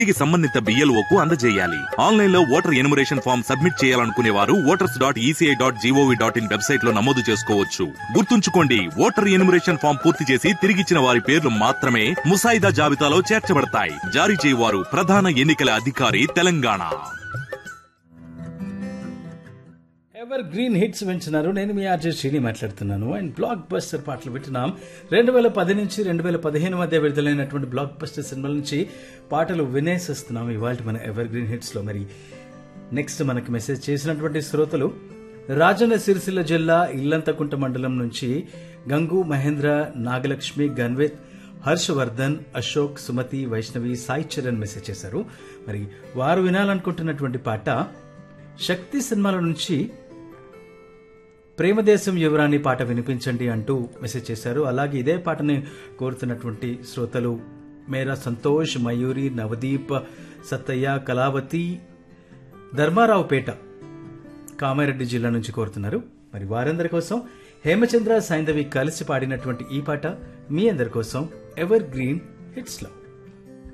కి సంబంధిత బిఎల్ఓకు అందజేయాలి ఆన్లైన్ లో ఓటర్ ఎనుమరేషన్ ఫామ్ సబ్మిట్ చేయాలనుకునే వారు voters dot E C I dot G O V dot in website లో నమోదు చేసుకోవచ్చు గుర్తుంచుకోండి ఓటర్ ఎనుమరేషన్ ఫామ్ పూర్తి చేసి తిరిగిచ్చిన వారి పేర్లు మాత్రమే ముసాయిదా జాబితాలో చేర్చబడతాయి జారీ చేయవారు ప్రధాన ఎన్నికల అధికారి తెలంగాణ ఎవర్ గ్రీన్ హిట్స్ వింటున్నారు నేను మీ ఆర్జే శ్రీని మాట్లాడుతున్నాను అండ్ బ్లాక్ బస్టర్ పాటలు వింటున్నాం రెండు వేల పది నుంచి రెండు వేల పదిహేను మధ్య విడుదలైనటువంటి బ్లాక్ బస్టర్ సినిమాల నుంచి పాటలు వినేసిస్తున్నాం ఇవాళ మన ఎవర్ గ్రీన్ హిట్స్ లో మరి నెక్స్ట్ మనకి మెసేజ్ చేసినటువంటి శ్రోతలు రాజన్న సిరిసిల్ల జిల్లా ఇల్లంతకుంట మండలం నుంచి గంగు మహేంద్ర నాగలక్ష్మి గన్వేత్ హర్షవర్ధన్ అశోక్ సుమతి వైష్ణవి సాయి చరణ్ మెసేజ్ చేశారు మరి వారు వినాలనుకుంటున్నటువంటి పాట శక్తి సినిమాల నుంచి ప్రేమదేశం యువరాణి పాట వినిపించండి అంటూ మెసేజ్ చేశారు అలాగే ఇదే పాటని కోరుతున్నటువంటి శ్రోతలు మేరా సంతోష్ మయూరి నవదీప్ సత్తయ్య కళావతి ధర్మారావుపేట కామారెడ్డి జిల్లా నుంచి కోరుతున్నారు మరి వారందరి కోసం హేమచంద్ర సైంధవి కలిసి పాడినటువంటి ఈ పాట మీ అందరి కోసం ఎవర్ గ్రీన్ హిట్స్ లో